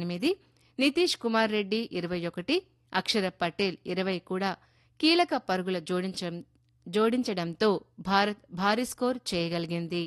ఎనిమిది నితీష్ కుమార్ రెడ్డి ఇరవై ఒకటి అక్షర పటేల్ ఇరవై కూడా కీలక పరుగుల జోడించడం జోడించడంతో భారత్ భారీ స్కోర్ చేయగలిగింది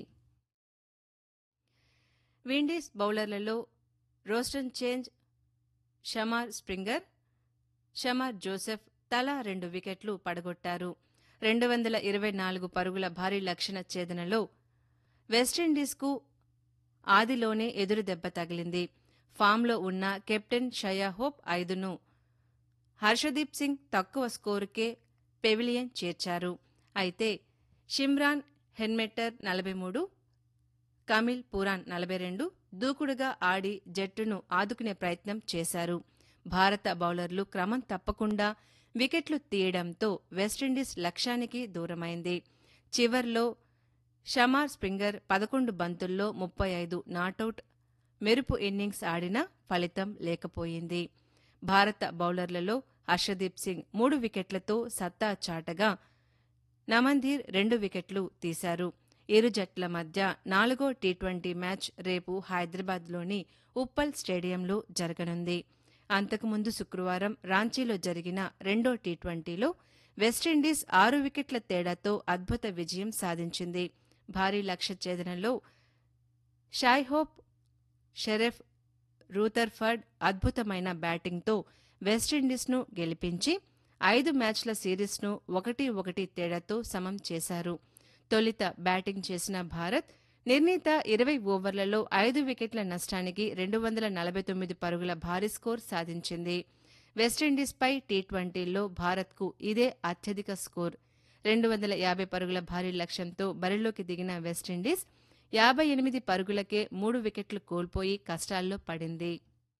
విండీస్ బౌలర్లలో రోస్టన్ చేంజ్ షమార్ స్ప్రింగర్ షమార్ జోసెఫ్ తలా రెండు వికెట్లు పడగొట్టారు రెండు వందల ఇరవై నాలుగు పరుగుల భారీ లక్షణ ఛేదనలో వెస్టిండీస్కు ఆదిలోనే ఎదురు దెబ్బ తగిలింది ఫామ్లో ఉన్న కెప్టెన్ షయా హోప్ ఐదును హర్షదీప్ సింగ్ తక్కువ స్కోరుకే పెవిలియన్ చేర్చారు అయితే షిమ్రాన్ హెన్మెట్టర్ నలభై మూడు కమిల్ పురాన్ నలభై రెండు దూకుడుగా ఆడి జట్టును ఆదుకునే ప్రయత్నం చేశారు భారత బౌలర్లు క్రమం తప్పకుండా వికెట్లు తీయడంతో వెస్టిండీస్ లక్ష్యానికి దూరమైంది చివర్లో షమార్ స్ప్రింగర్ పదకొండు బంతుల్లో ముప్పై ఐదు నాటౌట్ మెరుపు ఇన్నింగ్స్ ఆడినా ఫలితం లేకపోయింది భారత బౌలర్లలో హర్షదీప్ సింగ్ మూడు వికెట్లతో సత్తా చాటగా నమంధీర్ రెండు వికెట్లు తీశారు ఇరు జట్ల మధ్య నాలుగో టీ ట్వంటీ మ్యాచ్ రేపు హైదరాబాద్లోని ఉప్పల్ స్టేడియంలో జరగనుంది అంతకుముందు శుక్రవారం రాంచీలో జరిగిన రెండో టీ ట్వంటీలో వెస్టిండీస్ ఆరు వికెట్ల తేడాతో అద్భుత విజయం సాధించింది భారీ లక్ష్య ఛేదనలో షాయ్హోప్ షెరెఫ్ రూథర్ఫర్డ్ అద్భుతమైన బ్యాటింగ్తో వెస్టిండీస్ను గెలిపించి ఐదు మ్యాచ్ల సిరీస్ను ఒకటి ఒకటి తేడాతో సమం చేశారు తొలిత బ్యాటింగ్ చేసిన భారత్ నిర్ణీత ఇరవై ఓవర్లలో ఐదు వికెట్ల నష్టానికి రెండు వందల నలభై తొమ్మిది పరుగుల భారీ స్కోర్ సాధించింది వెస్టిండీస్పై టీ ట్వంటీలో భారత్కు ఇదే అత్యధిక స్కోర్ రెండు వందల యాభై పరుగుల భారీ లక్ష్యంతో బరిలోకి దిగిన వెస్టిండీస్ యాభై ఎనిమిది పరుగులకే మూడు వికెట్లు కోల్పోయి కష్టాల్లో పడింది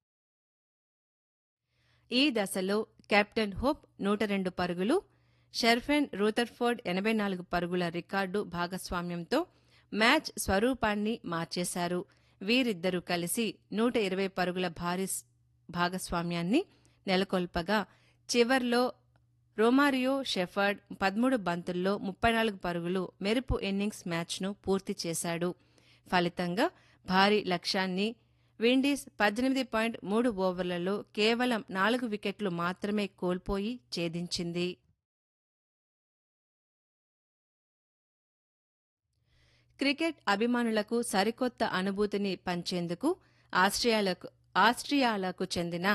ఈ దశలో కెప్టెన్ హోప్ నూట రెండు పరుగులు షెర్ఫెన్ రూథర్ఫోర్డ్ ఎనభై నాలుగు పరుగుల రికార్డు భాగస్వామ్యంతో మ్యాచ్ స్వరూపాన్ని మార్చేశారు వీరిద్దరూ కలిసి నూట ఇరవై పరుగుల భారీ భాగస్వామ్యాన్ని నెలకొల్పగా చివర్లో రోమారియో షెఫర్డ్ పదమూడు బంతుల్లో ముప్పై నాలుగు పరుగులు మెరుపు ఇన్నింగ్స్ మ్యాచ్ను పూర్తి చేశాడు ఫలితంగా భారీ లక్ష్యాన్ని విండీస్ పద్దెనిమిది పాయింట్ మూడు ఓవర్లలో కేవలం నాలుగు వికెట్లు మాత్రమే కోల్పోయి ఛేదించింది క్రికెట్ అభిమానులకు సరికొత్త అనుభూతిని పంచేందుకు ఆస్ట్రియాలకు ఆస్ట్రియాలకు చెందిన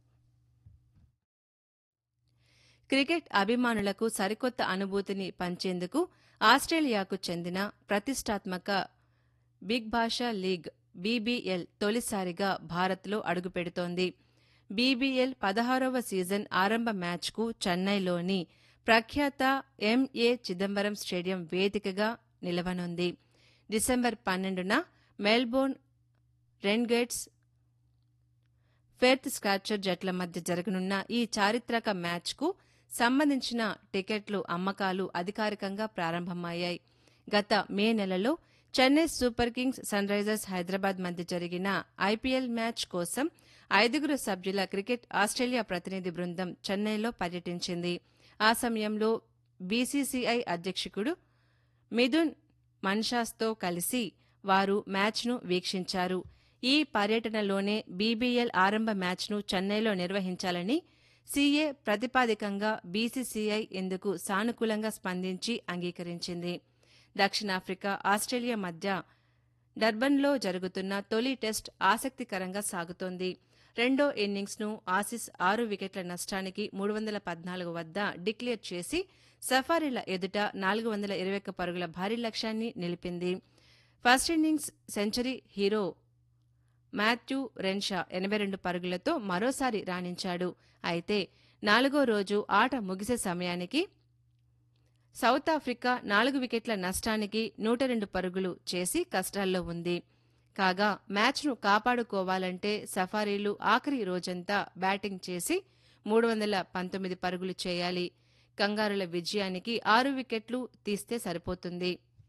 క్రికెట్ అభిమానులకు సరికొత్త అనుభూతిని పంచేందుకు ఆస్ట్రేలియాకు చెందిన ప్రతిష్టాత్మక బిగ్ బాషా లీగ్ బీబీఎల్ తొలిసారిగా భారత్లో అడుగుపెడుతోంది బీబీఎల్ పదహారవ సీజన్ ఆరంభ మ్యాచ్కు చెన్నైలోని ప్రఖ్యాత ఎంఏ చిదంబరం స్టేడియం వేదికగా నిలవనుంది డిసెంబర్ పన్నెండున మెల్బోర్న్ రెన్గేట్స్ ఫెర్త్ స్కాచర్ జట్ల మధ్య జరగనున్న ఈ చారిత్రక మ్యాచ్కు సంబంధించిన టికెట్లు అమ్మకాలు అధికారికంగా ప్రారంభమయ్యాయి గత మే నెలలో Chennai super kings Sunrisers Hyderabad మధ్య జరిగిన ఐపీఎల్ మ్యాచ్ కోసం ఐదుగురు సభ్యుల క్రికెట్ ఆస్ట్రేలియా ప్రతినిధి బృందం చెన్నైలో పర్యటించింది ఆ సమయంలో బీసీసీఐ అధ్యక్షుడు మిథున్ మన్షాస్తో కలిసి వారు మ్యాచ్ను వీక్షించారు ఈ పర్యటనలోనే బీబీఎల్ ఆరంభ మ్యాచ్ను చెన్నైలో నిర్వహించాలని సీఏ ప్రతిపాదికంగా బీసీసీఐ ఇందుకు సానుకూలంగా స్పందించి అంగీకరించింది దక్షిణాఫ్రికా ఆస్ట్రేలియా మధ్య డర్బన్లో జరుగుతున్న తొలి టెస్ట్ ఆసక్తికరంగా సాగుతోంది రెండో ఇన్నింగ్స్ను ఆసిస్ ఆరు వికెట్ల నష్టానికి మూడు వందల పద్నాలుగు వద్ద డిక్లేర్ చేసి సఫారీల ఎదుట నాలుగు వందల ఇరవై ఒక్క పరుగుల భారీ లక్ష్యాన్ని నిలిపింది first innings century hero Matthew Renshaw ఎనభై రెండు పరుగులతో మరోసారి రాణించాడు అయితే నాలుగో రోజు ఆట ముగిసే సమయానికి సౌత్ ఆఫ్రికా నాలుగు వికెట్ల నష్టానికి నూట రెండు పరుగులు చేసి కష్టాల్లో ఉంది కాగా మ్యాచ్ను కాపాడుకోవాలంటే సఫారీలు ఆఖరి రోజంతా బ్యాటింగ్ చేసి మూడు వందల పంతొమ్మిది పరుగులు చేయాలి కంగారుల విజయానికి ఆరు వికెట్లు తీస్తే సరిపోతుంది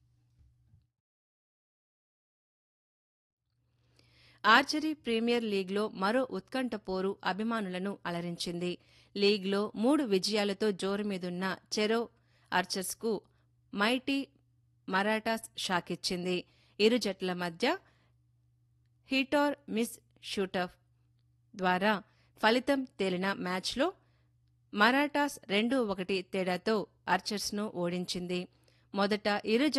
ఆర్చరీ ప్రీమియర్ లీగ్లో మరో ఉత్కంఠ పోరు అభిమానులను అలరించింది లీగ్లో మూడు విజయాలతో జోరు మీదున్న చెరో ఆర్చర్స్కు మైటీ మరాఠాస్ షాకిచ్చింది ఇరు జట్ల మధ్య హిటోర్ మిస్ షూటఫ్ ద్వారా ఫలితం తేలిన మ్యాచ్లో మరాఠాస్ రెండు ఒకటి తేడాతో ఆర్చర్స్ను ఓడించింది మొదట ఇరు